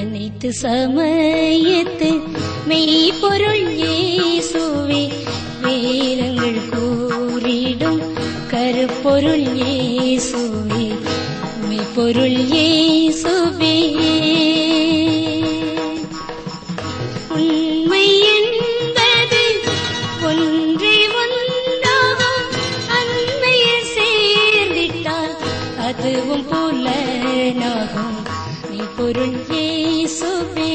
அனைத்து சமயத்து மெய்ப்பொருள் இயேசுவே வேதங்கள் கூறிடும் கருப்பொருள் இயேசுவே மெய்ப்பொருள் இயேசுவே உண்மை என்பது ஒன்றே ஒன்றாகும் அண்மையில் சேர்ந்திட்டால் அதுவும் புலனாகும் மெய்ப்பொருள் இயேசுவே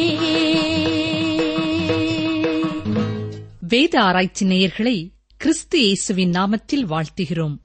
வேத ஆராய்ச்சி நேயர்களை கிறிஸ்து இயேசுவின் நாமத்தில் வாழ்த்துகிறோம்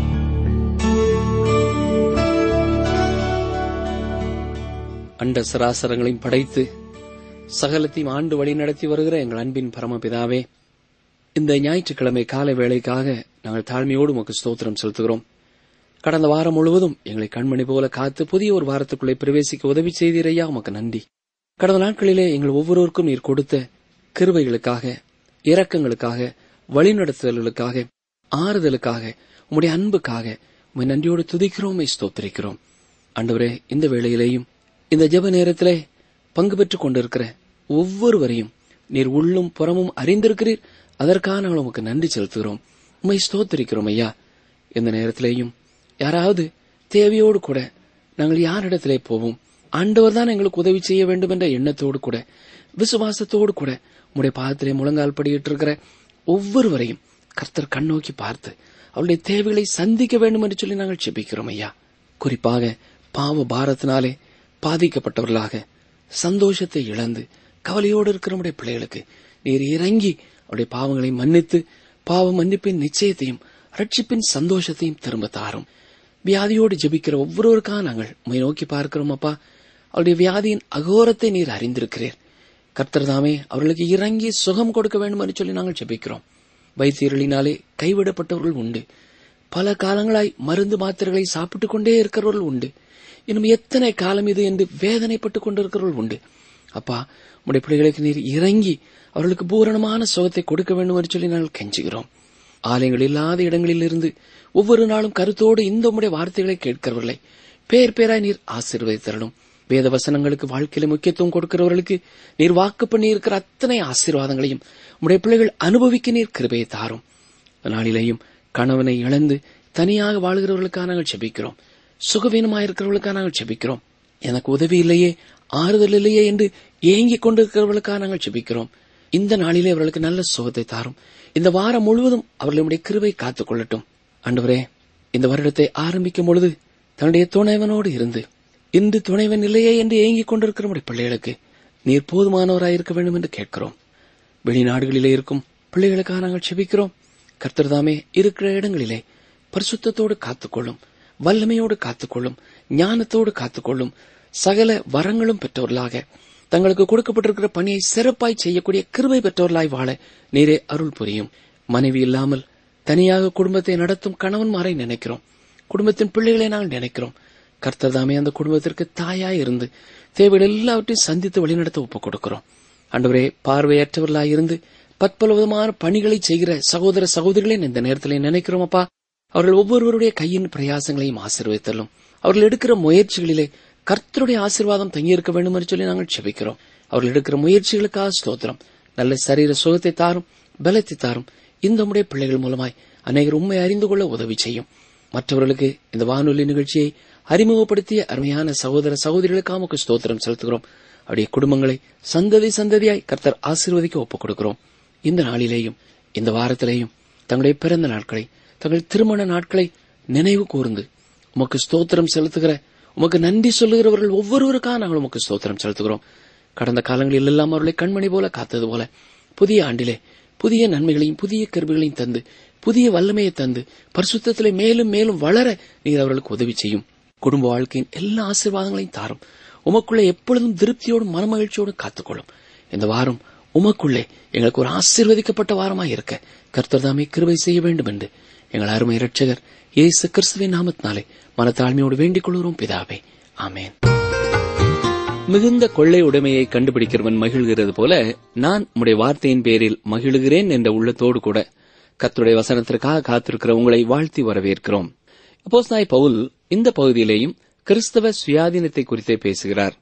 அண்ட சராசரங்களையும் படைத்து சகலத்தையும் ஆண்டு வழி நடத்தி வருகிற எங்கள் அன்பின் பரமபிதாவே இந்த ஞாயிற்றுக்கிழமை காலை வேளைக்காக நாங்கள் தாழ்மையோடு உமக்கு ஸ்தோத்திரம் செலுத்துகிறோம் கடந்த வாரம் முழுவதும் எங்களை கண்மணி போல காத்து புதிய ஒரு வாரத்துக்குள்ளே பிரவேசிக்க உதவி செய்தீரையா உமக்கு நன்றி கடந்த நாட்களிலே எங்கள் ஒவ்வொருவருக்கும் நீர் கொடுத்த கிருபைகளுக்காக இரக்கங்களுக்காக வழிநடத்துதல்களுக்காக ஆறுதலுக்காக உம்முடைய அன்புக்காக உம்மை நன்றியோடு துதிக்கிறோம் ஸ்தோத்திரிக்கிறோம் ஆண்டவரே இந்த வேளையிலேயும் இந்த ஜெப நேரத்திலே பங்கு பெற்றுக் கொண்டிருக்கிற ஒவ்வொருவரையும் நீர் உள்ளும் புறமும் அறிந்திருக்கிறீர் அதற்காக நாங்கள் உமக்கு நன்றி செலுத்துகிறோம் உம்மை ஸ்தோத்திரிக்கிறோம் ஐயா இந்த நேரத்திலேயும் யாராவது தேவையோடு கூட நாங்கள் யாரிடத்திலே போவோம் ஆண்டவர் தான் எங்களுக்கு உதவி செய்ய வேண்டும் என்ற எண்ணத்தோடு கூட விசுவாசத்தோடு கூட உம்முடைய பாதத்திலே முழங்கால் படியிட்டு இருக்கிற ஒவ்வொருவரையும் கர்த்தர் கண்ணோக்கி பார்த்து அவருடைய தேவைகளை சந்திக்க வேண்டும் என்று சொல்லி நாங்கள் செபிக்கிறோம் ஐயா குறிப்பாக பாவ பாரத்தினாலே பாதிக்கப்பட்டவர்களாக சந்தோஷத்தை இழந்து கவலையோடு இருக்கிற நம்முடைய பிள்ளைகளுக்கு நீர் இறங்கி அவருடைய பாவங்களை மன்னித்து பாவ மன்னிப்பின் நிச்சயத்தையும் ரட்சிப்பின் சந்தோஷத்தையும் திரும்ப தாரும் வியாதியோடு ஜெபிக்கிற ஒவ்வொருவருக்காக நாங்கள் உம்மை நோக்கி பார்க்கிறோம் அப்பா அவருடைய வியாதியின் அகோரத்தை நீர் அறிந்திருக்கிறீர் கர்த்தர் தாமே அவர்களுக்கு இறங்கி சுகம் கொடுக்க வேண்டும் என்று சொல்லி நாங்கள் ஜெபிக்கிறோம் வைத்தியர்களினாலே கைவிடப்பட்டவர்கள் உண்டு பல காலங்களாய் மருந்து மாத்திரைகளை சாப்பிட்டுக் கொண்டே இருக்கிறவர்கள் உண்டு இன்னும் எத்தனை காலம் இது என்று வேதனைப்பட்டுக் கொண்டிருக்கிறவர்கள் உண்டு அப்பா உடைய பிள்ளைகளுக்கு நீர் இறங்கி அவர்களுக்கு பூரணமான சுகத்தை கொடுக்க வேண்டும் என்று சொல்லி நாங்கள் கெஞ்சுகிறோம் ஆலயங்கள் இல்லாத இடங்களிலிருந்து ஒவ்வொரு நாளும் கருத்தோடு இந்த உம்முடைய வார்த்தைகளை கேட்கிறவர்களை பேர் பேராய் நீர் ஆசீர்வதித்தரணும் வேத வசனங்களுக்கு வாழ்க்கையில முக்கியத்துவம் கொடுக்கிறவர்களுக்கு நீர் வாக்கு பண்ணி இருக்கிற அத்தனை ஆசீர்வாதங்களையும் உம்முடைய பிள்ளைகள் அனுபவிக்க நீர் கிருபையை தாரும் நாளிலேயும் கணவனை இழந்து தனியாக வாழ்கிறவர்களுக்காக நாங்கள் செபிக்கிறோம் சுகவீனமாயிருக்கிறவர்களுக்காக நாங்கள் செபிக்கிறோம் எனக்கு உதவி இல்லையே ஆறுதல் இல்லையே என்று ஏங்கிக் கொண்டிருக்கிறவர்களுக்காக நாங்கள் செபிக்கிறோம் இந்த நாளிலே அவர்களுக்கு நல்ல சுகத்தை தாரும் இந்த வாரம் முழுவதும் அவர்களுடைய கிருபை காத்துக் கொள்ளட்டும் ஆண்டவரே இந்த வருடத்தை ஆரம்பிக்கும் பொழுது தன்னுடைய துணைவனோடு இருந்து இன்று துணைவன் இல்லையே என்று ஏங்கிக் கொண்டிருக்கிற நம்முடைய பிள்ளைகளுக்கு நீர் போதுமானவராயிருக்க வேண்டும் என்று கேட்கிறோம் வெளிநாடுகளிலே இருக்கும் பிள்ளைகளுக்காக நாங்கள் செபிக்கிறோம் கர்த்தர்தாமே இருக்கிற இடங்களிலே பரிசுத்தத்தோடு காத்துக்கொள்ளும் வல்லமையோடு காத்துக்கொள்ளும் ஞானத்தோடு காத்துக்கொள்ளும் சகல வரங்களும் பெற்றவர்களாக தங்களுக்கு கொடுக்கப்பட்டிருக்கிற பணியை சிறப்பாய் செய்யக்கூடிய கிருபை பெற்றவர்களாய் வாழ நீரே அருள் புரியும் மனைவி இல்லாமல் தனியாக குடும்பத்தை நடத்தும் கணவன்மாரை நினைக்கிறோம் குடும்பத்தின் பிள்ளைகளை நாங்கள் நினைக்கிறோம் கர்த்தர் தாமே அந்த குடும்பத்திற்கு தாயாய் இருந்து தேவைகள் எல்லாவற்றையும் சந்தித்து வழிநடத்த ஒப்புக் கொடுக்கிறோம் அன்றுவரே பார்வையற்றவர்களாய் இருந்து பற்பல விதமான பணிகளை செய்கிற சகோதர சகோதரிகளை இந்த நேரத்தில் நினைக்கிறோம் அப்பா அவர்கள் ஒவ்வொருவருடைய கையின் பிரயாசங்களையும் ஆசீர்வதித்தலும் அவர்கள் எடுக்கிற முயற்சிகளிலே கர்த்தருடைய ஆசீர்வாதம் தங்கியிருக்க வேண்டும் என்று சொல்லி நாங்கள் செபிக்கிறோம் அவர்கள் எடுக்கிற முயற்சிகளுக்காக ஸ்தோத்திரம் நல்ல சரீர சுகத்தை தாரும் பலத்தை தாரும் இந்த உடைய பிள்ளைகள் மூலமாய் அநேகர் உண்மை அறிந்து கொள்ள உதவி செய்யும் மற்றவர்களுக்கு இந்த வானொலி நிகழ்ச்சியை அறிமுகப்படுத்திய அருமையான சகோதர சகோதரிகளுக்காக உமக்கு ஸ்தோத்திரம் செலுத்துகிறோம் அவருடைய குடும்பங்களை சந்ததி சந்ததியாய் கர்த்தர் ஆசீர்வதிக்க ஒப்புக் கொடுக்கிறோம் இந்த நாளிலேயும் இந்த வாரத்திலேயும் தங்களுடைய பிறந்த நாட்களை தங்கள் திருமண நாட்களை நினைவு கூர்ந்து உமக்கு ஸ்தோத்திரம் செலுத்துகிற உமக்கு நன்றி சொல்லுகிறவர்கள் ஒவ்வொருவருக்காக நாங்கள் உமக்கு ஸ்தோத்திரம் செலுத்துகிறோம் கடந்த காலங்களில் எல்லாம் அவர்களை கண்மணி போல காத்தது போல புதிய ஆண்டிலே புதிய நன்மைகளையும் புதிய கருவிகளையும் தந்து புதிய வல்லமையை தந்து பரிசுத்தத்திலே மேலும் மேலும் வளர நீர் அவர்களுக்கு உதவி செய்யும் குடும்ப வாழ்க்கையின் எல்லா ஆசீர்வாதங்களையும் தாரும் உமக்குள்ளே எப்பொழுதும் திருப்தியோடும் மனமகிழ்ச்சியோடும் காத்துக்கொள்ளும் இந்த வாரம் உமக்குள்ளே எங்களுக்கு ஒரு ஆசீர்வதிக்கப்பட்ட வாரமாய் இருக்க கர்த்தர் தாமே கிருபை செய்ய வேண்டும் என்று எங்கள் அருமை இரட்சகர் இயேசு கிறிஸ்துவின் நாமத்தினாலே மனத்தாழ்மையோடு வேண்டிக் கொள்கிறோம் பிதாவே ஆமேன் மிகுந்த கொள்ளை உடைமையை கண்டுபிடிக்கிறவன் மகிழ்கிறது போல நான் உம்முடைய வார்த்தையின் பேரில் மகிழுகிறேன் என்ற உள்ளத்தோடு கூட கர்த்தருடைய வசனத்திற்காக காத்திருக்கிற உங்களை வாழ்த்தி வரவேற்கிறோம் அப்போஸ்தாய் பவுல் இந்த பகுதியிலேயும் கிறிஸ்தவ சுயாதீனத்தை குறித்தே பேசுகிறார்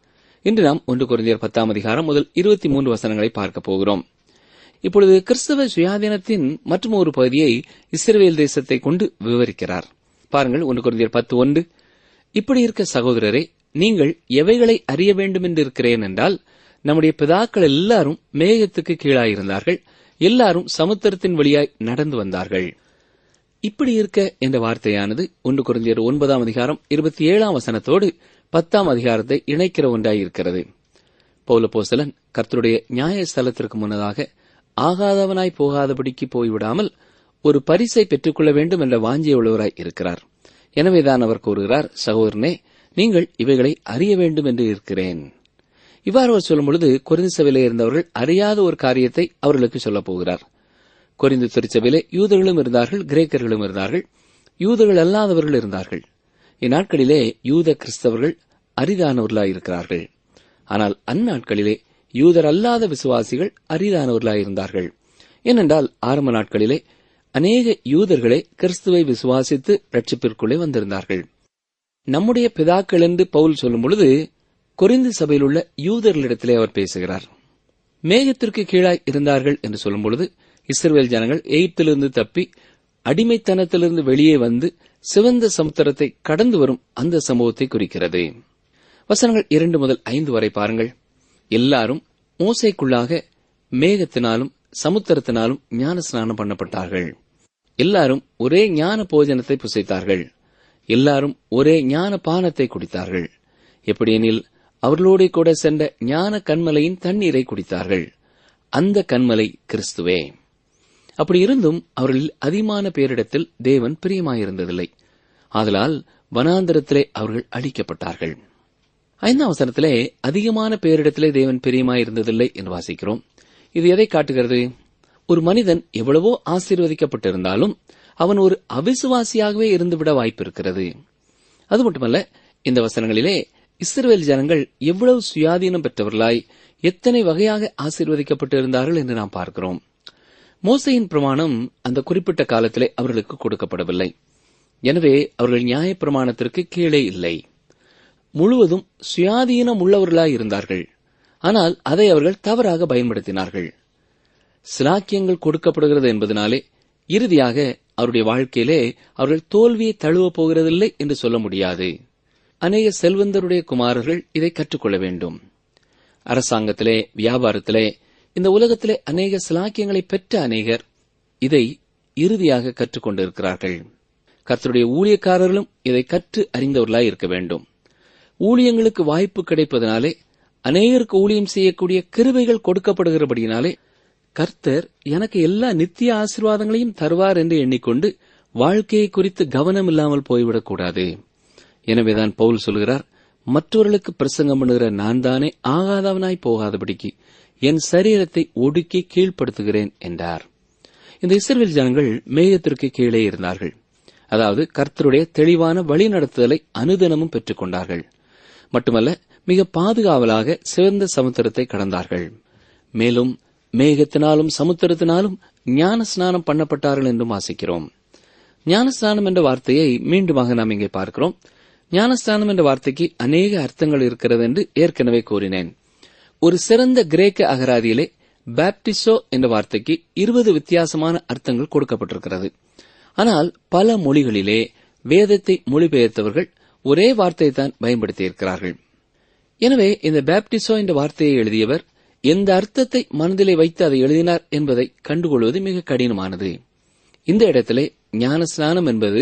இன்று நாம் ஒன்று குறைந்தர் பத்தாம் அதிகாரம் முதல் இருபத்தி மூன்று வசனங்களை பார்க்க போகிறோம் இப்பொழுது கிறிஸ்தவ சுயாதீனத்தின் மற்றும் ஒரு பகுதியை இஸ்ரேல் தேசத்தை கொண்டு விவரிக்கிறார் பாருங்கள் ஒன்று குறைந்தர் பத்து ஒன்று இப்படி இருக்க சகோதரரே நீங்கள் எவைகளை அறிய வேண்டும் என்று இருக்கிறேன் என்றால் நம்முடைய பிதாக்கள் எல்லாரும் மேகத்துக்கு கீழாயிருந்தார்கள் எல்லாரும் சமுத்திரத்தின் வழியாய் நடந்து வந்தார்கள் இப்படி இருக்க என்ற வார்த்தையானது ஒன்று குறைந்தியர் ஒன்பதாம் அதிகாரம் இருபத்தி ஏழாம் வசனத்தோடு பத்தாம் அதிகாரத்தை இணைக்கிற ஒன்றாயிருக்கிறது பௌலபோசலன் கர்த்தருடைய நியாய ஸ்தலத்திற்கு முன்னதாக ஆகாதவனாய் போகாதபடிக்கு போய்விடாமல் ஒரு பரிசை பெற்றுக்கொள்ள வேண்டும் என்ற வாஞ்சியுள்ளவராய் இருக்கிறார் எனவேதான் அவர் கூறுகிறார் சகோதரனே நீங்கள் இவைகளை அறிய வேண்டும் என்று இருக்கிறேன் இவ்வாறு அவர் சொல்லும் பொழுது குறைந்த சபையிலே இருந்தவர்கள் அறியாத ஒரு காரியத்தை அவர்களுக்கு சொல்லப் போகிறார் கொரிந்து திருச்சபையிலே யூதர்களும் இருந்தார்கள் கிரேக்கர்களும் இருந்தார்கள் யூதர்கள் அல்லாதவர்கள் இருந்தார்கள் இந்நாட்களிலே யூத கிறிஸ்தவர்கள் அரிதானவர்களாய் இருக்கிறார்கள் ஆனால் அந்நாட்களிலே யூதர் அல்லாத விசுவாசிகள் அரிதானவர்களாய் இருந்தார்கள் ஏனென்றால் ஆரம்ப நாட்களிலே அநேக யூதர்களே கிறிஸ்துவை விசுவாசித்து ரட்சிப்பிற்குள்ளே வந்திருந்தார்கள் நம்முடைய பிதாக்கள் என்று பவுல் சொல்லும் பொழுது கொரிந்து சபையில் உள்ள யூதர்களிடத்திலே அவர் பேசுகிறார் மேகத்திற்கு கீழாய் இருந்தார்கள் என்று சொல்லும் பொழுது இஸ்ரேல் ஜனங்கள் எகிப்திலிருந்து தப்பி அடிமைத்தனத்திலிருந்து வெளியே வந்து சிவந்த சமுத்திரத்தை கடந்து வரும் அந்த சம்பவத்தை குறிக்கிறது வசனங்கள் இரண்டு முதல் ஐந்து வரை பாருங்கள் எல்லாரும் மோசைக்குள்ளாக மேகத்தினாலும் சமுத்திரத்தினாலும் ஞான ஸ்நானம் பண்ணப்பட்டார்கள் எல்லாரும் ஒரே ஞான போஜனத்தை புசைத்தார்கள் எல்லாரும் ஒரே ஞான பானத்தை குடித்தார்கள் எப்படியெனில் அவர்களோட கூட சென்ற ஞான கண்மலையின் தண்ணீரை குடித்தார்கள் அந்த கண்மலை கிறிஸ்துவே அப்படி இருந்தும் அவர்களில் அதிகமான பேரிடத்தில் தேவன் பிரியமாயிருந்ததில்லை ஆதலால் வனாந்தரத்திலே அவர்கள் அழிக்கப்பட்டார்கள் ஐந்தாம் அவசரத்திலே அதிகமான பேரிடத்திலே தேவன் பிரியமாயிருந்ததில்லை என்று வாசிக்கிறோம் இது எதை காட்டுகிறது ஒரு மனிதன் எவ்வளவோ ஆசீர்வதிக்கப்பட்டிருந்தாலும் அவன் ஒரு அவிசுவாசியாகவே இருந்துவிட வாய்ப்பு இருக்கிறது அது மட்டுமல்ல இந்த வசனங்களிலே இஸ்ரேல் ஜனங்கள் எவ்வளவு சுயாதீனம் பெற்றவர்களாய் எத்தனை வகையாக ஆசீர்வதிக்கப்பட்டிருந்தார்கள் என்று நாம் பார்க்கிறோம் மோசையின் பிரமாணம் அந்த குறிப்பிட்ட காலத்திலே அவர்களுக்கு கொடுக்கப்படவில்லை எனவே அவர்கள் நியாய பிரமாணத்திற்கு கீழே இல்லை முழுவதும் சுயாதீனம் உள்ளவர்களாய் இருந்தார்கள் ஆனால் அதை அவர்கள் தவறாக பயன்படுத்தினார்கள் சிலாக்கியங்கள் கொடுக்கப்படுகிறது என்பதனாலே இறுதியாக அவருடைய வாழ்க்கையிலே அவர்கள் தோல்வியை தழுவப் போகிறதில்லை என்று சொல்ல முடியாது அநேக செல்வந்தருடைய குமாரர்கள் இதை கற்றுக்கொள்ள வேண்டும் அரசாங்கத்திலே வியாபாரத்திலே இந்த உலகத்திலே அநேக சிலாக்கியங்களை பெற்ற அநேகர் இதை இறுதியாக கற்றுக்கொண்டிருக்கிறார்கள் கர்த்தருடைய ஊழியக்காரர்களும் இதை கற்று அறிந்தவர்களாய் இருக்க வேண்டும் ஊழியங்களுக்கு வாய்ப்பு கிடைப்பதனாலே அநேகருக்கு ஊழியம் செய்யக்கூடிய கிருபைகள் கொடுக்கப்படுகிறபடியினாலே கர்த்தர் எனக்கு எல்லா நித்திய ஆசீர்வாதங்களையும் தருவார் என்று எண்ணிக்கொண்டு வாழ்க்கையை குறித்து கவனம் இல்லாமல் போய்விடக்கூடாது எனவேதான் பவுல் சொல்கிறார் மற்றவர்களுக்கு பிரசங்கம் பண்ணுகிற நான் தானே ஆகாதவனாய் போகாதபடிக்கு என் சரீரத்தை ஒடுக்கி கீழ்ப்படுத்துகிறேன் என்றார் இந்த இஸ்ரேல் ஜனங்கள் மேகத்திற்கு கீழே இருந்தார்கள் அதாவது கர்த்தருடைய தெளிவான வழிநடத்துதலை அனுதினமும் பெற்றுக் கொண்டார்கள் மட்டுமல்ல மிக பாதுகாவலாக சிவந்த சமுத்திரத்தை கடந்தார்கள் மேலும் மேகத்தினாலும் சமுத்திரத்தினாலும் ஞான ஸ்நானம் பண்ணப்பட்டார்கள் என்றும் வாசிக்கிறோம் ஞானஸ்நானம் என்ற வார்த்தையை மீண்டுமாக நாம் இங்கே பார்க்கிறோம் ஞானஸ்தானம் என்ற வார்த்தைக்கு அநேக அர்த்தங்கள் இருக்கிறது என்று ஏற்கனவே கூறினேன் ஒரு சிறந்த கிரேக்க அகராதியிலே பாப்டிசோ என்ற வார்த்தைக்கு இருபது வித்தியாசமான அர்த்தங்கள் கொடுக்கப்பட்டிருக்கிறது ஆனால் பல மொழிகளிலே வேதத்தை மொழிபெயர்த்தவர்கள் ஒரே வார்த்தையை தான் பயன்படுத்தியிருக்கிறார்கள் எனவே இந்த பாப்டிசோ என்ற வார்த்தையை எழுதியவர் எந்த அர்த்தத்தை மனதிலே வைத்து அதை எழுதினார் என்பதை கண்டுகொள்வது மிக கடினமானது இந்த இடத்திலே ஞானஸ்நானம் என்பது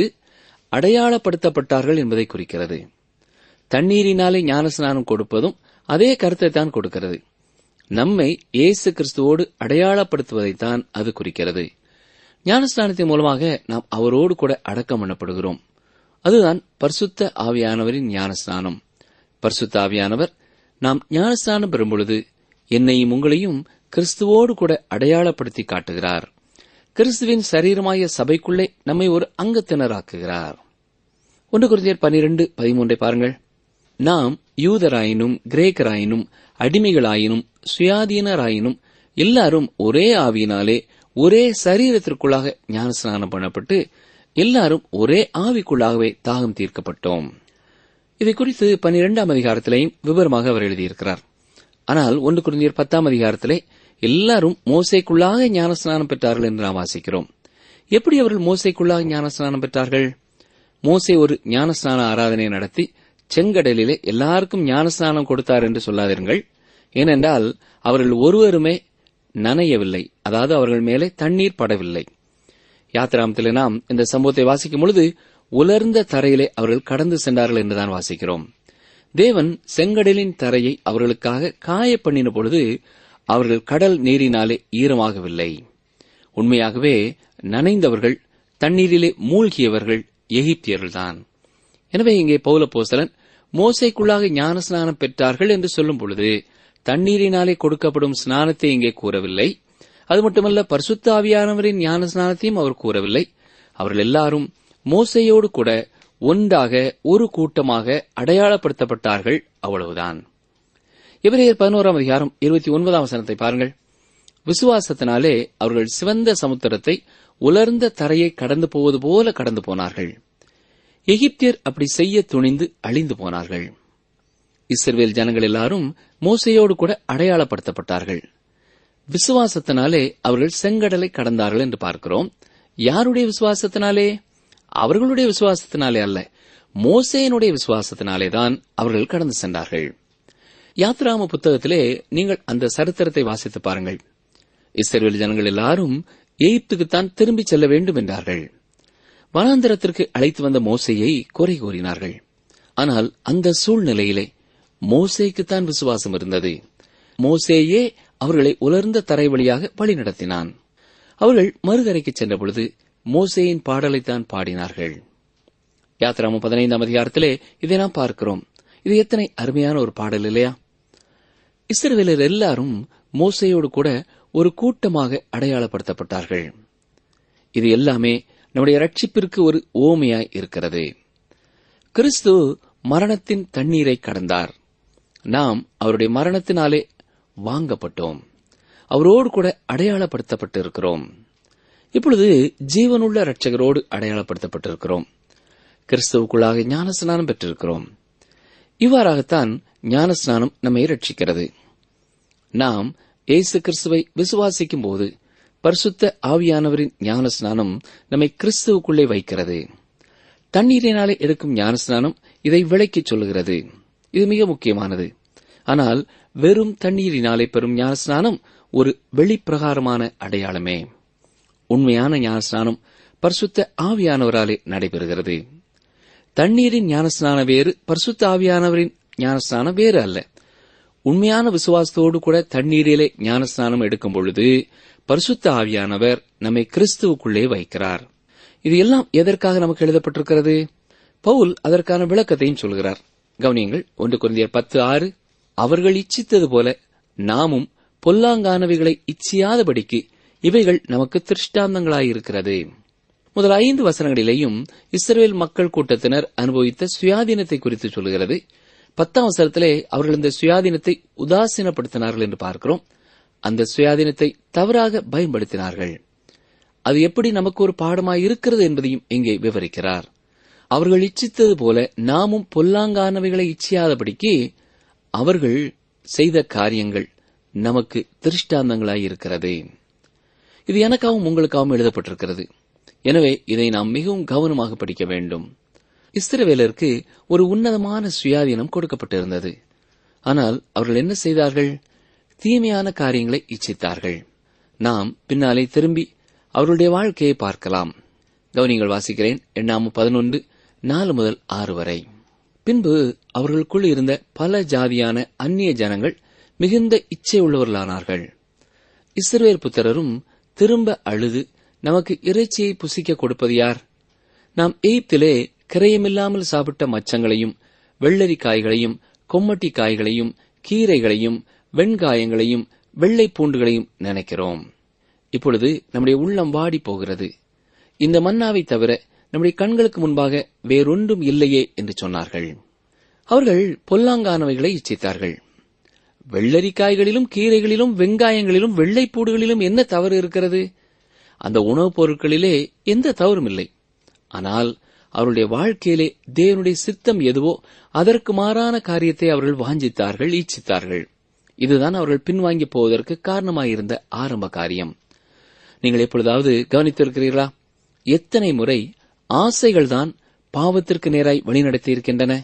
அடையாளப்படுத்தப்பட்டார்கள் என்பதை குறிக்கிறது தண்ணீரினாலே ஞானஸ்நானம் கொடுப்பதும் அதே கருத்தை தான் கொடுக்கிறது நம்மை இயேசு கிறிஸ்துவோடு அடையாளப்படுத்துவதைத்தான் அது குறிக்கிறது ஞானஸ்நானத்தின் மூலமாக நாம் அவரோடு கூட அடக்கம் பண்ணப்படுகிறோம் அதுதான் பரிசுத்த ஆவியானவரின் ஞானஸ்நானம் பரிசுத்த ஆவியானவர் நாம் ஞானஸ்நானம் பெறும் பொழுது என்னையும் உங்களையும் கிறிஸ்துவோடு கூட அடையாளப்படுத்தி காட்டுகிறார் கிறிஸ்துவின் சரீரமாய சபைக்குள்ளே நம்மை ஒரு அங்கத்தினராக்குகிறார் ஒன்று குருந்தியர் பனிரெண்டு பதிமூன்றை பாருங்கள் நாம் யூதராயினும் கிரேக்கராயினும் அடிமைகளாயினும் சுயாதீனராயினும் எல்லாரும் ஒரே ஆவியினாலே ஒரே சரீரத்திற்குள்ளாக ஞானஸ்நானம் பண்ணப்பட்டு எல்லாரும் ஒரே ஆவிக்குள்ளாகவே தாகம் தீர்க்கப்பட்டோம் இதை குறித்து பனிரெண்டாம் அதிகாரத்திலேயும் விவரமாக அவர் எழுதியிருக்கிறார் ஆனால் ஒன்று குருந்தியர் பத்தாம் அதிகாரத்திலே எல்லாரும் மோசைக்குள்ளாக ஞானஸ்நானம் பெற்றார்கள் என்று நாம் வாசிக்கிறோம் எப்படி அவர்கள் மோசைக்குள்ளாக ஞானஸ்நானம் பெற்றார்கள் மோசே ஒரு ஞானஸ்நான ஆராதனை நடத்தி செங்கடலிலே எல்லாருக்கும் ஞானஸ்நானம் கொடுத்தார் என்று சொல்லாதிருங்கள் ஏனென்றால் அவர்கள் ஒருவருமே நனையவில்லை அதாவது அவர்கள் மேலே தண்ணீர் படவில்லை யாத்திராமத்திலே நாம் இந்த சம்பவத்தை வாசிக்கும் பொழுது உலர்ந்த தரையிலே அவர்கள் கடந்து சென்றார்கள் என்றுதான் வாசிக்கிறோம் தேவன் செங்கடலின் தரையை அவர்களுக்காக காய பண்ணின பொழுது அவர்கள் கடல் நீரினாலே ஈரமாகவில்லை உண்மையாகவே நனைந்தவர்கள் தண்ணீரிலே மூழ்கியவர்கள் எகிப்தியர்கள்தான் எனவே இங்கே பௌலப்போஸ்தலன் மோசைக்குள்ளாக ஞான ஸ்நானம் பெற்றார்கள் என்று சொல்லும் பொழுது தண்ணீரினாலே கொடுக்கப்படும் ஸ்நானத்தை இங்கே கூறவில்லை அது மட்டுமல்ல பரிசுத்த ஆவியானவரின் ஞான ஸ்நானத்தையும் அவர் கூறவில்லை அவர்கள் எல்லாரும் மோசையோடு கூட ஒன்றாக ஒரு கூட்டமாக அடையாளப்படுத்தப்பட்டார்கள் அவ்வளவுதான் எபிரேயர் பதினோராம் அதிகாரம் இருபத்தி ஒன்பதாம் வசனத்தை பாருங்கள் விசுவாசத்தினாலே அவர்கள் சிவந்த சமுத்திரத்தை உலர்ந்த தரையை கடந்து போவது போல கடந்து போனார்கள் எகிப்தியர் அப்படி செய்ய துணிந்து அழிந்து போனார்கள் இஸ்ரவேல் ஜனங்கள் எல்லாரும் மோசையோடு கூட அடையாளப்படுத்தப்பட்டார்கள் விசுவாசத்தினாலே அவர்கள் செங்கடலை கடந்தார்கள் என்று பார்க்கிறோம் யாருடைய விசுவாசத்தினாலே அவர்களுடைய விசுவாசத்தினாலே அல்ல மோசேனுடைய விசுவாசத்தினாலே தான் அவர்கள் கடந்து சென்றார்கள் யாத்ராம புத்தகத்திலே நீங்கள் அந்த சரித்திரத்தை வாசித்து பாருங்கள் இஸ்ரேல் ஜனங்கள் எல்லாரும் எகிப்துக்குத்தான் திரும்பிச் செல்ல வேண்டும் என்றார்கள் வனாந்திரத்திற்கு அழைத்து வந்த மோசையை குறை கூறினார்கள் ஆனால் அந்த சூழ்நிலையிலே மோசேக்குத்தான் விசுவாசம் இருந்தது மோசேயே அவர்களை உலர்ந்த தரை வழியாக வழி நடத்தினான் அவர்கள் மறுகரைக்கு சென்ற பொழுது மோசேயின் பாடலைத்தான் பாடினார்கள் யாத்திராம பதினைந்தாம் அதிகாரத்திலே இதை நாம் பார்க்கிறோம் இது எத்தனை அருமையான ஒரு பாடல் இல்லையா இஸ்ரவேலர் எல்லாரும் மோசையோடு கூட ஒரு கூட்டமாக அடையாளப்படுத்தப்பட்டார்கள் இது எல்லாமே நம்முடைய ரட்சிப்பிற்கு ஒரு ஓமையாய் இருக்கிறது கிறிஸ்து மரணத்தின் தண்ணீரை கடந்தார் நாம் அவருடைய மரணத்தினாலே வாங்கப்பட்டோம் அவரோடு கூட அடையாளப்படுத்தப்பட்டு இருக்கிறோம் இப்பொழுது ஜீவனுள்ள இரட்சகரோடு அடையாளப்படுத்தப்பட்டிருக்கிறோம் கிறிஸ்துவுக்குள்ளாக ஞானஸ்நானம் பெற்றிருக்கிறோம் இவ்வாறாகத்தான் ஞானஸ்நானம் நம்மை ரட்சிக்கிறது நாம் இயேசு கிறிஸ்துவை விசுவாசிக்கும் போது பரிசுத்த ஆவியானவரின் ஞானஸ்நானம் நம்மை கிறிஸ்துவுக்குள்ளே வைக்கிறது தண்ணீரினாலே எடுக்கும் ஞானஸ்நானம் இதை விளக்கிச் சொல்லுகிறது இது மிக முக்கியமானது ஆனால் வெறும் தண்ணீரினாலே பெறும் ஞானஸ்நானம் ஒரு வெளிப்பிரகாரமான அடையாளமே உண்மையான ஞானஸ்நானம் பரிசுத்த ஆவியானவராலே நடைபெறுகிறது தண்ணீரின் ஞானஸ்நான வேறு பரிசுத்த ஆவியானவரின் ஞானஸ்நானம் வேறு அல்ல உண்மையான விசுவாசத்தோடு கூட தண்ணீரிலே ஞானஸ்நானம் எடுக்கும் பொழுது பரிசுத்த ஆவியானவர் நம்மை கிறிஸ்துவுக்குள்ளே வைக்கிறார் இது எல்லாம் எதற்காக நமக்கு எழுதப்பட்டிருக்கிறது பவுல் அதற்கான விளக்கத்தையும் சொல்கிறார் கவனியங்கள் ஒன்று குருந்தியர் பத்து ஆறு அவர்கள் இச்சித்தது போல நாமும் பொல்லாங்கானவைகளை இச்சியாதபடிக்கு இவைகள் நமக்கு திருஷ்டாந்தங்களாயிருக்கிறது முதல் ஐந்து வசனங்களிலேயும் இஸ்ரேல் மக்கள் கூட்டத்தினர் அனுபவித்த சுயாதீனத்தை குறித்து சொல்கிறது பத்தாம் வசனத்திலே அவர்கள் இந்த சுயாதீனத்தை உதாசீனப்படுத்தினார்கள் என்று பார்க்கிறோம் அந்த சுயாதீனத்தை தவறாக பயன்படுத்தினார்கள் அது எப்படி நமக்கு ஒரு பாடமாய் இருக்கிறது என்பதையும் இங்கே விவரிக்கிறார் அவர்கள் இச்சித்தது போல நாமும் பொல்லாங்கானவைகளை இச்சியாதபடிக்கு அவர்கள் செய்த காரியங்கள் நமக்கு திருஷ்டாந்தங்களாய் இருக்கிறது இது எனக்காகவும் உங்களுக்காகவும் எழுதப்பட்டிருக்கிறது எனவே இதை நாம் மிகவும் கவனமாக படிக்க வேண்டும் இஸ்ரவேலருக்கு ஒரு உன்னதமான சுயாதீனம் கொடுக்கப்பட்டிருந்தது ஆனால் அவர்கள் என்ன செய்தார்கள் தீமையான காரியங்களை இச்சித்தார்கள் நாம் பின்னாலே திரும்பி அவருடைய வாழ்க்கையை பார்க்கலாம் கவனிங்கள் வாசிக்கிறேன் எண்ணாமு பதினொன்று நாலு முதல் ஆறு வரை பின்பு அவர்களுக்குள் இருந்த பல ஜாதியான அந்நிய ஜனங்கள் மிகுந்த இச்சை உள்ளவர்களானார்கள் இஸ்ரவேல் புத்திரரும் திரும்ப அழுது நமக்கு இறைச்சியை புசிக்க கொடுப்பது யார் நாம் எய்ப்திலே கிரயமில்லாமல் சாப்பிட்ட மச்சங்களையும் வெள்ளரிக்காய்களையும் கொம்மட்டி காய்களையும் கீரைகளையும் வெண்காயங்களையும் வெள்ளை பூண்டுகளையும் நினைக்கிறோம் இப்பொழுது நம்முடைய உள்ளம் வாடி போகிறது இந்த மன்னாவை தவிர நம்முடைய கண்களுக்கு முன்பாக வேறொன்றும் இல்லையே என்று சொன்னார்கள் அவர்கள் பொல்லாங்கானவைகளை இச்சித்தார்கள் வெள்ளரிக்காய்களிலும் கீரைகளிலும் வெங்காயங்களிலும் வெள்ளைப்பூடுகளிலும் என்ன தவறு இருக்கிறது அந்த உணவுப் பொருட்களிலே எந்த தவறும் இல்லை ஆனால் அவருடைய வாழ்க்கையிலே தேவனுடைய சித்தம் எதுவோ அதற்கு மாறான காரியத்தை அவர்கள் வாஞ்சித்தார்கள் ஈச்சித்தார்கள் இதுதான் அவர்கள் பின்வாங்கி போவதற்கு காரணமாயிருந்த ஆரம்ப காரியம் நீங்கள் எப்பொழுதாவது கவனித்திருக்கிறீர்களா எத்தனை முறை ஆசைகள்தான் பாவத்திற்கு நேராய் வழிநடத்தி இருக்கின்றன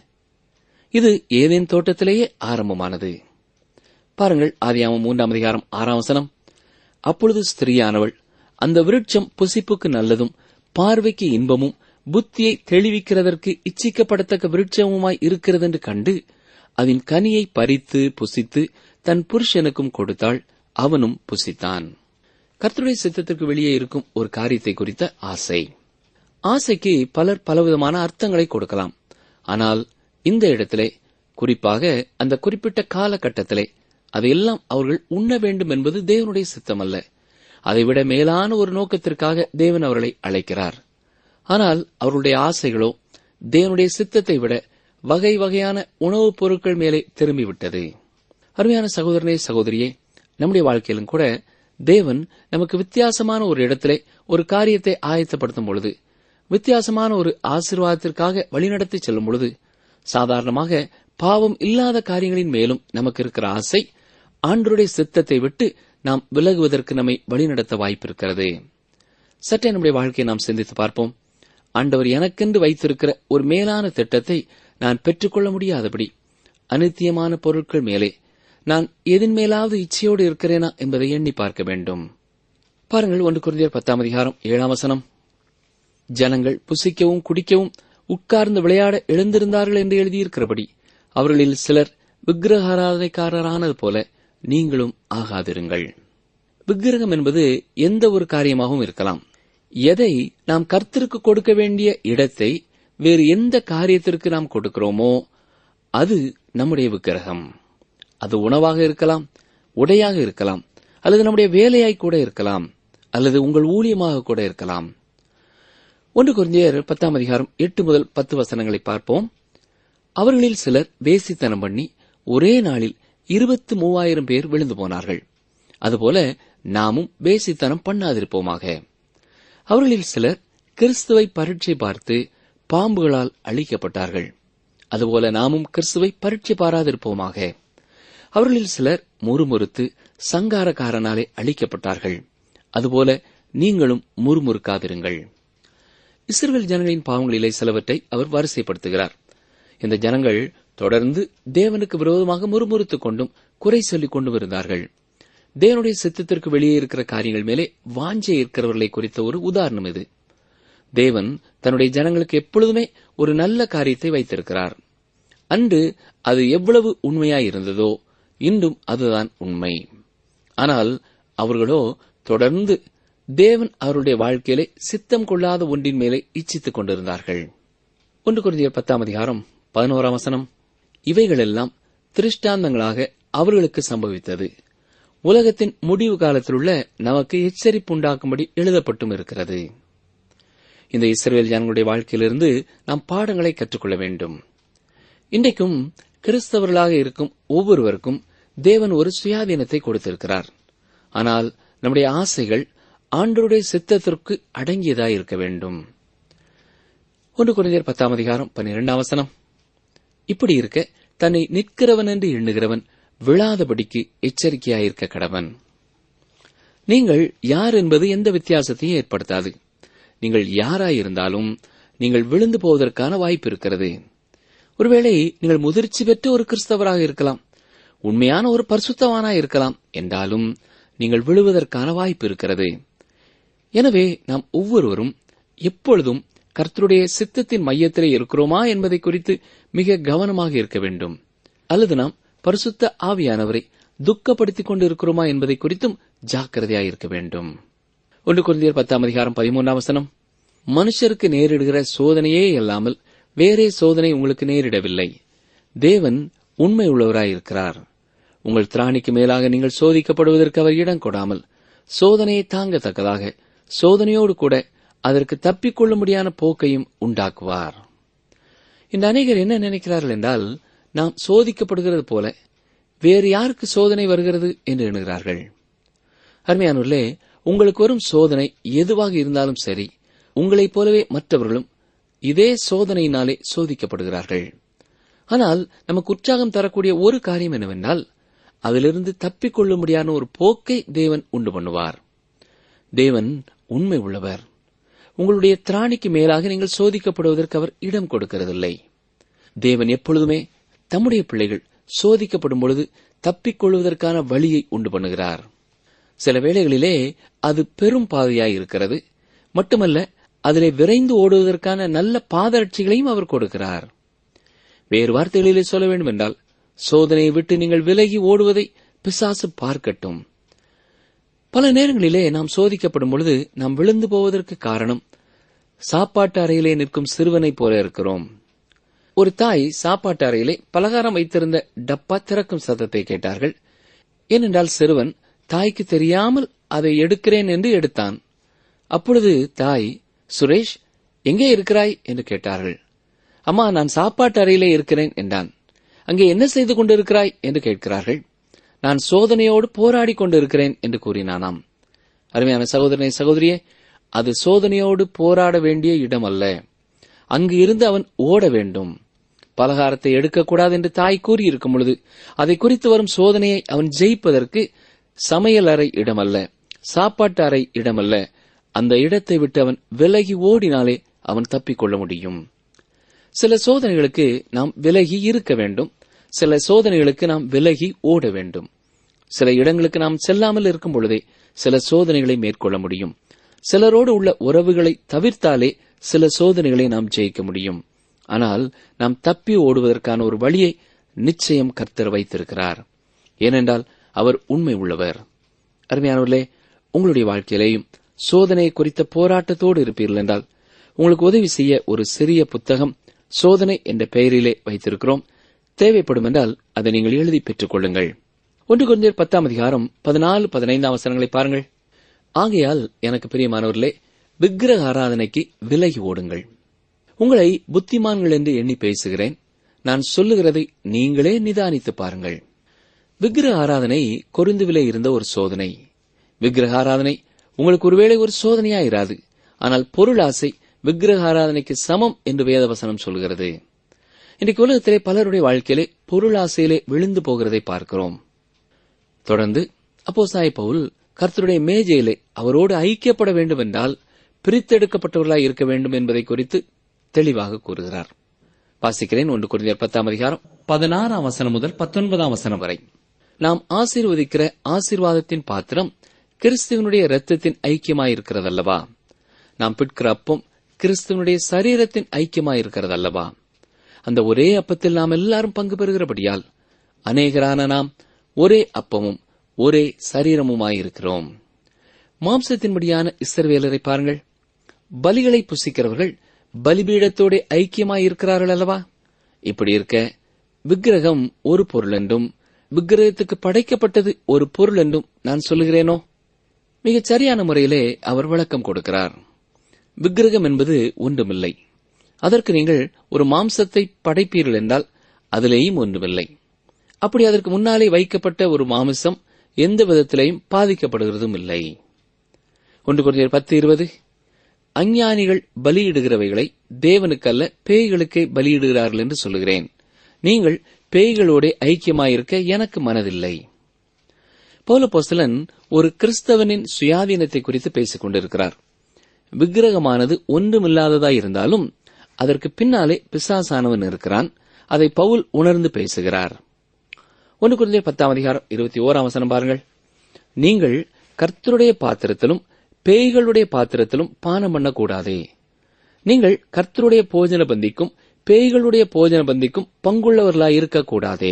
இது ஏதேன் தோட்டத்திலேயே ஆரம்பமானது பாருங்கள் ஆதியாமம் மூன்றாம் அதிகாரம் ஆறாம் வசனம் அப்பொழுது ஸ்திரீயானவள் அந்த விருட்சம் புசிப்புக்கு நல்லதும் பார்வைக்கு இன்பமும் புத்தியை தெளிவிக்கிறதற்கு இச்சிக்கப்படத்தக்க விருட்சமுமாய் இருக்கிறது என்று கண்டு அதன் கனியை பறித்து புசித்து தன் புருஷனுக்கும் கொடுத்தாள் அவனும் புசித்தான் கர்த்தருடைய சித்தத்திற்கு வெளியே இருக்கும் ஒரு காரியத்தை குறித்த ஆசை ஆசைக்கு பலர் பலவிதமான அர்த்தங்களை கொடுக்கலாம் ஆனால் இந்த இடத்திலே குறிப்பாக அந்த குறிப்பிட்ட காலகட்டத்திலே அதையெல்லாம் அவர்கள் உண்ண வேண்டும் என்பது தேவனுடைய சித்தம் அல்ல அதைவிட மேலான ஒரு நோக்கத்திற்காக தேவன் அவர்களை அழைக்கிறார் ஆனால் அவர்களுடைய ஆசைகளோ தேவனுடைய சித்தத்தை விட வகை வகையான உணவுப் பொருட்கள் மேலே திரும்பிவிட்டது அருமையான சகோதரனே சகோதரியே நம்முடைய வாழ்க்கையிலும் கூட தேவன் நமக்கு வித்தியாசமான ஒரு இடத்திலே ஒரு காரியத்தை ஆயத்தப்படுத்தும் பொழுது வித்தியாசமான ஒரு ஆசீர்வாதத்திற்காக வழிநடத்தி செல்லும் பொழுது சாதாரணமாக பாவம் இல்லாத காரியங்களின் மேலும் நமக்கு இருக்கிற ஆசை ஆண்டருடைய சித்தத்தை விட்டு நாம் விலகுவதற்கு நம்மை வழிநடத்த வாய்ப்பிருக்கிறது சற்றே நம்முடைய வாழ்க்கையை நாம் சிந்தித்து பார்ப்போம் ஆண்டவர் எனக்கென்று வைத்திருக்கிற ஒரு மேலான திட்டத்தை நான் பெற்றுக்கொள்ள முடியாதபடி அனித்தியமான பொருட்கள் மேலே நான் எதன் மேலாவது இச்சையோடு இருக்கிறேனா என்பதை எண்ணி பார்க்க வேண்டும் பாருங்கள் ஒன்று குருந்தியர் பத்தாம் அதிகாரம் ஏழாம் வசனம் ஜனங்கள் புசிக்கவும் குடிக்கவும் உட்கார்ந்து விளையாட எழுந்திருந்தார்கள் என்று எழுதியிருக்கிறபடி அவர்களில் சிலர் விக்கிரகாராதனைக்காரரானது போல நீங்களும் ஆகாதிருங்கள் விக்கிரகம் என்பது எந்த ஒரு காரியமாகவும் இருக்கலாம் எதை நாம் கர்த்தருக்கு கொடுக்க வேண்டிய இடத்தை வேறு எந்த காரியத்திற்கு நாம் கொடுக்கிறோமோ அது நம்முடைய விக்கிரகம் அது உணவாக இருக்கலாம் உடையாக இருக்கலாம் அல்லது நம்முடைய வேலையாய் கூட இருக்கலாம் அல்லது உங்கள் ஊழியமாக கூட இருக்கலாம் ஒன்று குருந்தியர் பத்தாம் அதிகாரம் எட்டு முதல் பத்து வசனங்களை பார்ப்போம் அவர்களில் சிலர் வேசித்தனம் பண்ணி ஒரே நாளில் இருபத்து மூவாயிரம் பேர் விழுந்து போனார்கள் அதுபோல நாமும் வேசித்தனம் பண்ணாதிருப்போமாக அவர்களில் சிலர் கிறிஸ்துவை பரீட்சை பார்த்து பாம்புகளால் அழிக்கப்பட்டார்கள் அதுபோல நாமும் கிறிஸ்துவை பரீட்சை பாராதிருப்போமாக அவர்களில் சிலர் முறுமுறுத்து சங்காரக்காரனாலே அழிக்கப்பட்டார்கள் அதுபோல நீங்களும் முறுமுறுக்காதிருங்கள் இஸ்ரேல் ஜனங்களின் பாவங்களிலே சிலவற்றை அவர் வரிசைப்படுத்துகிறார் இந்த ஜனங்கள் தொடர்ந்து தேவனுக்கு விரோதமாக முறுமுறுத்துக் கொண்டும் குறை சொல்லிக் கொண்டும் இருந்தார்கள் தேவனுடைய சித்தத்திற்கு வெளியே இருக்கிற காரியங்கள் மேலே வாஞ்சை இருக்கிறவர்களை குறித்த ஒரு உதாரணம் இது தேவன் தன்னுடைய ஜனங்களுக்கு எப்பொழுதுமே ஒரு நல்ல காரியத்தை வைத்திருக்கிறார் அன்று அது எவ்வளவு உண்மையாய் இருந்ததோ இன்றும் அதுதான் உண்மை ஆனால் அவர்களோ தொடர்ந்து தேவன் அவருடைய வாழ்க்கையிலே சித்தம் கொள்ளாத ஒன்றின் மேலே இச்சித்துக் கொண்டிருந்தார்கள் ஒன்று குருந்தியர் பத்தாம் அதிகாரம் பதினோராம் வசனம் இவைகளெல்லாம் திருஷ்டாந்தங்களாக அவர்களுக்கு சம்பவித்தது உலகத்தின் முடிவு காலத்திலுள்ள நமக்கு எச்சரிப்பு உண்டாக்கும்படி எழுதப்பட்டும் இருக்கிறது இந்த இஸ்ரேல் ஜனங்களுடைய வாழ்க்கையிலிருந்து நாம் பாடங்களை கற்றுக்கொள்ள வேண்டும் இன்றைக்கும் கிறிஸ்தவர்களாக இருக்கும் ஒவ்வொருவருக்கும் தேவன் ஒரு சுயாதீனத்தை கொடுத்திருக்கிறார் ஆனால் நம்முடைய ஆசைகள் ஆண்டருடைய சித்தத்திற்கு அடங்கியதாய் இருக்க வேண்டும் ஒன்று குறைந்தர் பத்தாம் அதிகாரம் பன்னிரெண்டாம் வசனம் இப்படி இருக்க தன்னை நிற்கிறவன் என்று எண்ணுகிறவன் விழாதபடிக்கு எச்சரிக்கையாயிருக்க கடவன் நீங்கள் யார் என்பது எந்த வித்தியாசத்தையும் ஏற்படுத்தாது நீங்கள் யாராயிருந்தாலும் நீங்கள் விழுந்து போவதற்கான வாய்ப்பு இருக்கிறது ஒருவேளை நீங்கள் முதிர்ச்சி பெற்ற ஒரு கிறிஸ்தவராக இருக்கலாம் உண்மையான ஒரு பரிசுத்தவானாய் இருக்கலாம் என்றாலும் நீங்கள் விழுவதற்கான வாய்ப்பு இருக்கிறது எனவே நாம் ஒவ்வொருவரும் எப்பொழுதும் கர்த்தருடைய சித்தத்தின் மையத்திலே இருக்கிறோமா என்பதை குறித்து மிக கவனமாக இருக்க வேண்டும் அல்லது நாம் பரிசுத்த ஆவியானவரை துக்கப்படுத்திக் கொண்டு இருக்கிறோமா என்பதை குறித்தும் ஜாக்கிரதையாக இருக்க வேண்டும் ஒன்று குருந்தியர் பத்தாம் அதிகாரம் பதிமூன்றாம் வசனம் மனுஷருக்கு நேரிடுகிற சோதனையே அல்லாமல் வேறே சோதனை உங்களுக்கு நேரிடவில்லை தேவன் உண்மை உள்ளவராயிருக்கிறார் உங்கள் திராணிக்கு மேலாக நீங்கள் சோதிக்கப்படுவதற்கு அவர் இடம் கொடாமல் சோதனையை தாங்கத்தக்கதாக சோதனையோடு கூட அதற்கு தப்பிக்கொள்ள முடியாத போக்கையும் உண்டாக்குவார் இந்த அநேகர் என்ன நினைக்கிறார்கள் என்றால் நாம் சோதிக்கப்படுகிறது போல வேறு யாருக்கு சோதனை வருகிறது என்று எண்ணுகிறார்கள் அருமையானூர்லே உங்களுக்கு வரும் சோதனை எதுவாக இருந்தாலும் சரி உங்களைப் போலவே மற்றவர்களும் இதே சோதனையினாலே சோதிக்கப்படுகிறார்கள் ஆனால் நமக்கு உற்சாகம் தரக்கூடிய ஒரு காரியம் என்னவென்றால் அதிலிருந்து தப்பிக்கொள்ள முடியாத ஒரு போக்கை தேவன் உண்டு பண்ணுவார் தேவன் உண்மை உள்ளவர் உங்களுடைய திராணிக்கு மேலாக நீங்கள் சோதிக்கப்படுவதற்கு அவர் இடம் கொடுக்கிறதில்லை தேவன் எப்பொழுதுமே தம்முடைய பிள்ளைகள் சோதிக்கப்படும் பொழுது தப்பிக்கொள்வதற்கான வழியை உண்டு பண்ணுகிறார் சில வேளைகளிலே அது பெரும் பாதையாய் இருக்கிறது மட்டுமல்ல அதிலே விரைந்து ஓடுவதற்கான நல்ல பாதரட்சிகளையும் அவர் கொடுக்கிறார் வேறு வார்த்தைகளிலே சொல்ல வேண்டும் என்றால் சோதனையை விட்டு நீங்கள் விலகி ஓடுவதை பிசாசு பார்க்கட்டும் பல நேரங்களிலே நாம் சோதிக்கப்படும் பொழுது நாம் விழுந்து போவதற்கு காரணம் சாப்பாட்டு அறையிலே நிற்கும் சிறுவனைப் போல இருக்கிறோம் ஒரு தாய் சாப்பாட்டு அறையிலே பலகாரம் வைத்திருந்த டப்பா திறக்கும் சத்தத்தை கேட்டார்கள் ஏனென்றால் சிறுவன் தாய்க்கு தெரியாமல் அதை எடுக்கிறேன் என்று எடுத்தான் அப்பொழுது தாய் சுரேஷ் எங்கே இருக்கிறாய் என்று கேட்டார்கள் அம்மா நான் சாப்பாட்டு அறையிலே இருக்கிறேன் என்றான் அங்கே என்ன செய்து கொண்டிருக்கிறாய் என்று கேட்கிறார்கள் நான் சோதனையோடு போராடி கொண்டிருக்கிறேன் என்று கூறினானாம் அருமையான சகோதரனை சகோதரியே அது சோதனையோடு போராட வேண்டிய இடம் அல்ல அங்கு இருந்து அவன் ஓட வேண்டும் பலகாரத்தை எடுக்கக்கூடாது என்று தாய் கூறியிருக்கும் பொழுது அதை குறித்து வரும் சோதனையை அவன் ஜெயிப்பதற்கு சமையல் அறை இடமல்ல சாப்பாட்டு அறை இடமல்ல அந்த இடத்தை விட்டு அவன் விலகி ஓடினாலே அவன் தப்பிக்கொள்ள முடியும் சில சோதனைகளுக்கு நாம் விலகி இருக்க வேண்டும் சில சோதனைகளுக்கு நாம் விலகி ஓட வேண்டும் சில இடங்களுக்கு நாம் செல்லாமல் இருக்கும் பொழுதே சில சோதனைகளை மேற்கொள்ள முடியும் சிலரோடு உள்ள உறவுகளை தவிர்த்தாலே சில சோதனைகளை நாம் ஜெயிக்க முடியும் ஆனால் நாம் தப்பி ஓடுவதற்கான ஒரு வழியை நிச்சயம் கர்த்தர் வைத்திருக்கிறார் ஏனென்றால் அவர் உண்மை உள்ளவர் அருமையானவர்களே உங்களுடைய வாழ்க்கையிலேயும் சோதனை குறித்த போராட்டத்தோடு இருப்பீர்கள் என்றால் உங்களுக்கு உதவி செய்ய ஒரு சிறிய புத்தகம் சோதனை என்ற பெயரிலே வைத்திருக்கிறோம் தேவைப்படும் என்றால் அதை நீங்கள் எழுதி பெற்றுக் கொள்ளுங்கள் ஒன்று கொஞ்சம் பத்தாம் அதிகாரம் பதினாலு பதினைந்தாம் வசனங்களை பாருங்கள் ஆகையால் எனக்கு பிரியமானவர்களே விக்கிரக ஆராதனைக்கு விலகி ஓடுங்கள் உங்களை புத்திமான்கள் என்று எண்ணி பேசுகிறேன் நான் சொல்லுகிறதை நீங்களே நிதானித்து பாருங்கள் விக்கிரக ஆராதனை கொருந்துவிலே இருந்த ஒரு சோதனை விக்கிரக ஆராதனை உங்களுக்கு ஒருவேளை ஒரு சோதனையா இராது ஆனால் பொருள் ஆசை விக்கிரக ஆராதனைக்கு சமம் என்று வேதவசனம் சொல்கிறது இன்றைக்கு உலகத்திலே பலருடைய வாழ்க்கையிலே பொருள் ஆசையிலே விழுந்து போகிறதை பார்க்கிறோம் தொடர்ந்து அப்போஸ்தாய பவுல் கர்த்தருடைய மேஜையிலே அவரோடு ஐக்கியப்பட வேண்டும் என்றால் பிரித்தெடுக்கப்பட்டவர்களாய் இருக்க வேண்டும் என்பதை குறித்து தெளிவாக கூறுகிறார் வாசிக்கிறேன் ஒன்று குறைந்தர் பத்தாம் அதிகாரம் பதினாறாம் வசனம் முதல் பத்தொன்பதாம் வசனம் வரை நாம் ஆசீர்வதிக்கிற ஆசீர்வாதத்தின் பாத்திரம் கிறிஸ்துவனுடைய இரத்தத்தின் ஐக்கியமாயிருக்கிறதல்லவா நாம் பிற்கிற அப்பம் கிறிஸ்துவனுடைய சரீரத்தின் ஐக்கியமாயிருக்கிறதல்லவா அந்த ஒரே அப்பத்தில் நாம் எல்லாரும் பங்கு பெறுகிறபடியால் அநேகரான நாம் ஒரே அப்பமும் ஒரே சரீரமுமாயிருக்கிறோம் மாம்சத்தின்படியான இஸ்ரவேலரை பாருங்கள் பலிகளை புசிக்கிறவர்கள் பலிபீடத்தோட ஐக்கியமாயிருக்கிறார்கள் அல்லவா இப்படி இருக்க விக்கிரகம் ஒரு பொருள் என்றும் விக்கிரகத்துக்கு படைக்கப்பட்டது ஒரு பொருள் என்றும் நான் சொல்லுகிறேனோ மிகச் சரியான முறையிலே அவர் விளக்கம் கொடுக்கிறார் விக்கிரகம் என்பது ஒன்றுமில்லை அதற்கு நீங்கள் ஒரு மாம்சத்தை படைப்பீர்கள் என்றால் அதிலேயும் ஒன்றுமில்லை அப்படி அதற்கு முன்னாலே வைக்கப்பட்ட ஒரு மாமிசம் எந்த விதத்திலையும் பாதிக்கப்படுகிறதும் இல்லை ஒன்று குறைஞ்சர் பத்து இருபது அஞ்ஞானிகள் பலியிடுகிறவைகளை தேவனுக்கல்ல பேய்களுக்கே பலியிடுகிறார்கள் என்று சொல்லுகிறேன் நீங்கள் பேய்களோட ஐக்கியமாயிருக்க எனக்கு மனதில்லை பௌலபோஸ்தலன் ஒரு கிறிஸ்தவனின் சுயாதீனத்தை குறித்து பேசிக் கொண்டிருக்கிறார் விக்கிரகமானது ஒன்றுமில்லாததாய் இருந்தாலும் அதற்கு பின்னாலே பிசாசானவன் இருக்கிறான் அதை பவுல் உணர்ந்து பேசுகிறார் ஒன்று குழந்தை பத்தாம் அதிகாரம் இருபத்தி ஓராம் வசனம் பாருங்கள் நீங்கள் கர்த்தருடைய பாத்திரத்திலும் பேய்களுடைய பாத்திரத்திலும் பானம் பண்ணக்கூடாதே நீங்கள் கர்த்தருடைய போஜன பந்திக்கும் பேய்களுடைய போஜன பந்திக்கும் பங்குள்ளவர்களாய் இருக்கக்கூடாதே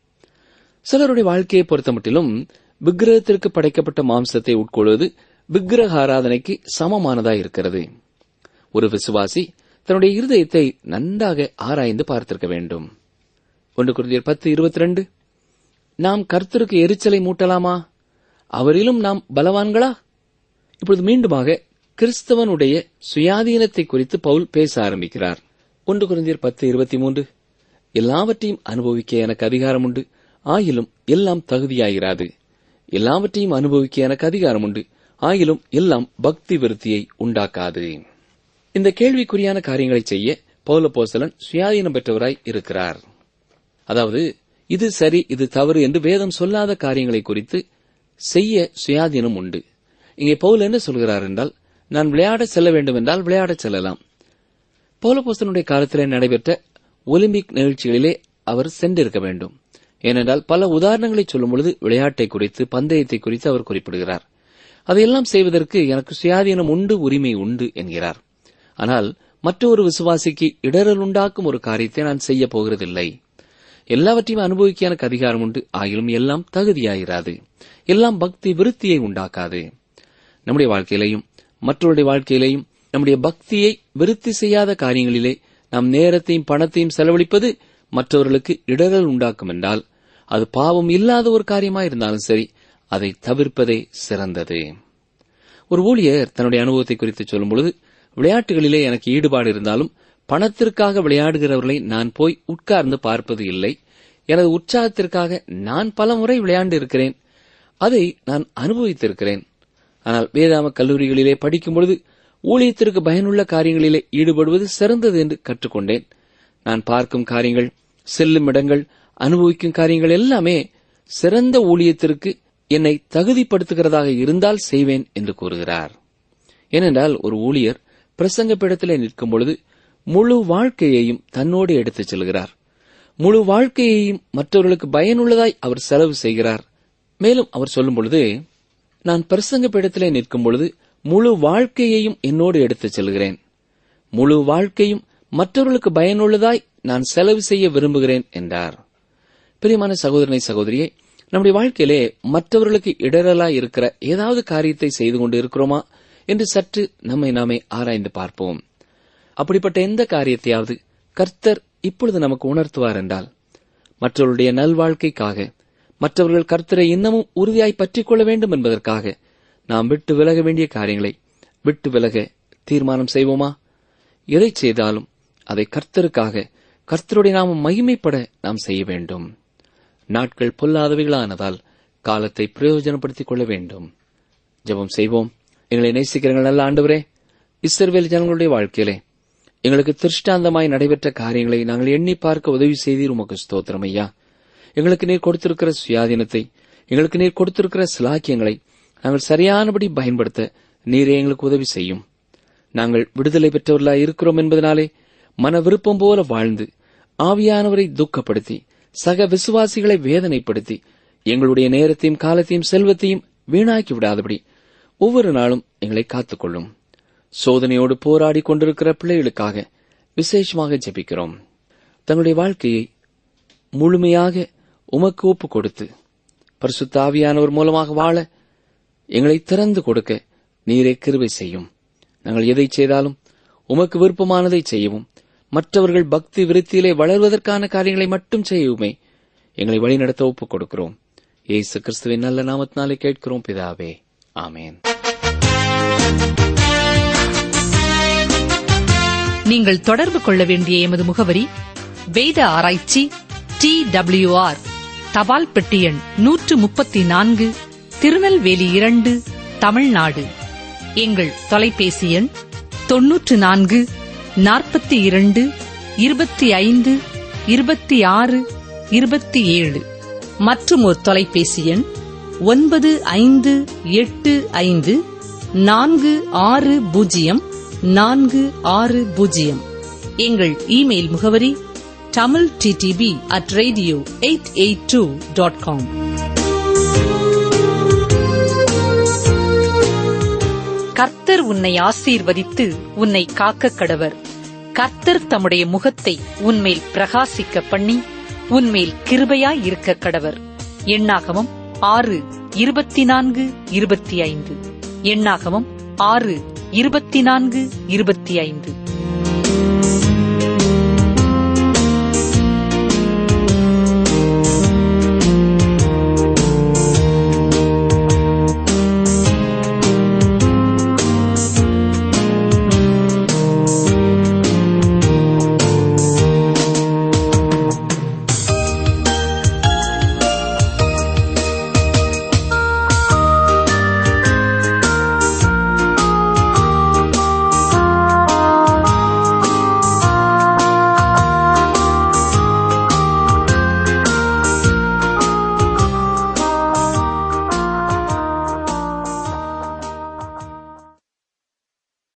சிலருடைய வாழ்க்கையை பொறுத்தமட்டிலும் விக்கிரகத்திற்கு படைக்கப்பட்ட மாம்சத்தை உட்கொள்வது விக்கிரக ஆராதனைக்கு சமமானதாய் இருக்கிறது ஒரு விசுவாசி தன்னுடைய இருதயத்தை நன்றாக ஆராய்ந்து பார்த்திருக்க வேண்டும் ஒன்று குருதியர் பத்து இருபத்தி ரெண்டு நாம் கர்த்தருக்கு எரிச்சலை மூட்டலாமா அவரிலும் நாம் பலவான்களா இப்பொழுது மீண்டுமாக கிறிஸ்தவனுடைய சுயாதீனத்தை குறித்து பவுல் பேச ஆரம்பிக்கிறார் ஒன்று குருந்தியர் பத்து இருபத்தி மூன்று எல்லாவற்றையும் அனுபவிக்க எனக்கு அதிகாரம் உண்டு ஆயிலும் எல்லாம் தகுதியாயிராது எல்லாவற்றையும் அனுபவிக்க எனக்கு அதிகாரம் உண்டு ஆயிலும் எல்லாம் பக்தி விருத்தியை உண்டாக்காது இந்த கேள்விக்குறியான காரியங்களை செய்ய பௌலப்போஸ்தலன் சுயாதீனம் பெற்றவராய் இருக்கிறார் அதாவது இது சரி இது தவறு என்று வேதம் சொல்லாத காரியங்களை குறித்து செய்ய சுயாதீனம் உண்டு இங்கே பவுல் என்ன சொல்கிறார் என்றால் நான் விளையாட செல்ல வேண்டும் என்றால் விளையாட செல்லலாம் பௌலப்போஸ்தலனுடைய காலத்திலே நடைபெற்ற ஒலிம்பிக் நிகழ்ச்சிகளிலே அவர் சென்றிருக்க வேண்டும் ஏனென்றால் பல உதாரணங்களை சொல்லும் பொழுது விளையாட்டை குறித்து பந்தயத்தை குறித்து அவர் குறிப்பிடுகிறார் அதையெல்லாம் செய்வதற்கு எனக்கு சுயாதீனம் உண்டு உரிமை உண்டு என்கிறார் ஆனால் மற்றொரு விசுவாசிக்கு இடரல் உண்டாக்கும் ஒரு காரியத்தை நான் செய்ய போகிறதில்லை எல்லாவற்றையும் அனுபவிக்க எனக்கு அதிகாரம் உண்டு ஆகிலும் எல்லாம் தகுதியாயிராது எல்லாம் பக்தி விருத்தியை உண்டாக்காது நம்முடைய வாழ்க்கையிலையும் மற்றவருடைய வாழ்க்கையிலையும் நம்முடைய பக்தியை விருத்தி செய்யாத காரியங்களிலே நாம் நேரத்தையும் பணத்தையும் செலவழிப்பது மற்றவர்களுக்கு இடரல் உண்டாக்கும் என்றால் அது பாவம் இல்லாத ஒரு காரியமாயிருந்தாலும் சரி அதை தவிர்ப்பதே சிறந்தது ஒரு ஊழியர் தன்னுடைய அனுபவத்தை குறித்து சொல்லும் பொழுது விளையாட்டுகளிலே எனக்கு ஈடுபாடு இருந்தாலும் பணத்திற்காக விளையாடுகிறவர்களை நான் போய் உட்கார்ந்து பார்ப்பது இல்லை எனது உற்சாகத்திற்காக நான் பல முறை விளையாண்டு இருக்கிறேன் அதை நான் அனுபவித்திருக்கிறேன் ஆனால் வேதாம கல்லூரிகளிலே படிக்கும் பொழுது ஊழியத்திற்கு பயனுள்ள காரியங்களிலே ஈடுபடுவது சிறந்தது என்று கற்றுக்கொண்டேன் நான் பார்க்கும் காரியங்கள் செல்லும் இடங்கள் அனுபவிக்கும் காரியங்கள் எல்லாமே சிறந்த ஊழியத்திற்கு என்னை தகுதிப்படுத்துகிறதாக இருந்தால் செய்வேன் என்று கூறுகிறார் ஏனென்றால் ஒரு ஊழியர் பிரசங்க பீடத்திலே நிற்கும் பொழுது முழு வாழ்க்கையையும் தன்னோடு எடுத்துச் செல்கிறார் முழு வாழ்க்கையையும் மற்றவர்களுக்கு பயனுள்ளதாய் அவர் செலவு செய்கிறார் மேலும் அவர் சொல்லும் பொழுது நான் பிரசங்க பீடத்திலே நிற்கும் பொழுது முழு வாழ்க்கையையும் என்னோடு எடுத்துச் செல்கிறேன் முழு வாழ்க்கையும் மற்றவர்களுக்கு பயனுள்ளதாய் நான் செலவு செய்ய விரும்புகிறேன் என்றார் பிரியமான சகோதரனை சகோதரியே நம்முடைய வாழ்க்கையிலே மற்றவர்களுக்கு இடரலாய் இருக்கிற ஏதாவது காரியத்தை செய்து கொண்டு இருக்கிறோமா என்று சற்று நம்மை நாமே ஆராய்ந்து பார்ப்போம் அப்படிப்பட்ட எந்த காரியத்தையாவது கர்த்தர் இப்பொழுது நமக்கு உணர்த்துவார் என்றால் மற்றவருடைய நல்வாழ்க்கைக்காக மற்றவர்கள் கர்த்தரை இன்னமும் உறுதியாய் பற்றிக் கொள்ள வேண்டும் என்பதற்காக நாம் விட்டு விலக வேண்டிய காரியங்களை விட்டு விலக தீர்மானம் செய்வோமா எதை செய்தாலும் அதை கர்த்தருக்காக கர்த்தருடைய நாமம் மகிமைப்பட நாம் செய்ய வேண்டும் நாட்கள் பொல்லாதவைகளானதால் காலத்தை பிரயோஜனப்படுத்திக் கொள்ள வேண்டும் ஜெபம் செய்வோம் எங்களை நேசிக்கிறங்கள் நல்ல ஆண்டவரே இஸ்ரவேல் ஜனங்களுடைய வாழ்க்கையிலே எங்களுக்கு திருஷ்டாந்தமாய் நடைபெற்ற காரியங்களை நாங்கள் எண்ணி பார்க்க உதவி செய்தீர் உமக்கு ஸ்தோத்திரம் ஐயா எங்களுக்கு நீர் கொடுத்திருக்கிற சுயாதீனத்தை எங்களுக்கு நீர் கொடுத்திருக்கிற சிலாக்கியங்களை நாங்கள் சரியானபடி பயன்படுத்த நீரே எங்களுக்கு உதவி செய்யும் நாங்கள் விடுதலை பெற்றவர்களாய் இருக்கிறோம் என்பதனாலே மன விருப்பம் போல வாழ்ந்து ஆவியானவரை துக்கப்படுத்தி சக விசுவாசிகளை வேதனைப்படுத்தி எங்களுடைய நேரத்தையும் காலத்தையும் செல்வத்தையும் வீணாக்கி விடாதபடி ஒவ்வொரு நாளும் எங்களை காத்துக்கொள்ளும் சோதனையோடு போராடி கொண்டிருக்கிற பிள்ளைகளுக்காக விசேஷமாக ஜெபிக்கிறோம் தங்களுடைய வாழ்க்கையை முழுமையாக உமக்கு ஒப்பு கொடுத்து பரிசுத்த ஆவியானவர் மூலமாக வாழ எங்களை திறந்து கொடுக்க நீரே கிருபை செய்யும் நாங்கள் எதை செய்தாலும் உமக்கு விருப்பமானதை செய்யவும் மற்றவர்கள் பக்தி விருத்தியிலே வளர்வதற்கான காரியங்களை மட்டும் செய்யவுமே எங்களை வழிநடத்த ஒப்புக் கொடுக்கிறோம் இயேசு கிறிஸ்துவின் நல்ல நாமத்தினாலே கேட்கிறோம் பிதாவே ஆமேன் நீங்கள் தொடர்பு கொள்ள வேண்டிய எமது முகவரி வேத ஆராய்ச்சி டி ஆர் தபால் பெட்டி எண் நூற்று முப்பத்தி நான்கு திருநெல்வேலி இரண்டு தமிழ்நாடு எங்கள் தொலைபேசி எண் தொன்னூற்று நான்கு நாற்பத்தி இரண்டு இருபத்தி ஐந்து இருபத்தி ஆறு இருபத்தி ஏழு மற்றும் ஒரு தொலைபேசி எண் ஒன்பது ஐந்து எட்டு ஐந்து நான்கு ஆறு பூஜ்ஜியம் நான்கு ஆறு பூஜ்ஜியம் எங்கள் இமெயில் முகவரி Tamil D T P at radio eight eight two dot com கர்த்தர் உன்னை ஆசீர்வதித்து உன்னை காக்க கடவர் கர்த்தர் தம்முடைய முகத்தை உன்மேல் பிரகாசிக்க பண்ணி உன்மேல் கிருபையாய் இருக்க கடவர் எண்ணாகமம் ஆறு இருபத்தி நான்கு இருபத்தி ஐந்து எண்ணாகமம் ஆறு இருபத்தி நான்கு இருபத்தி ஐந்து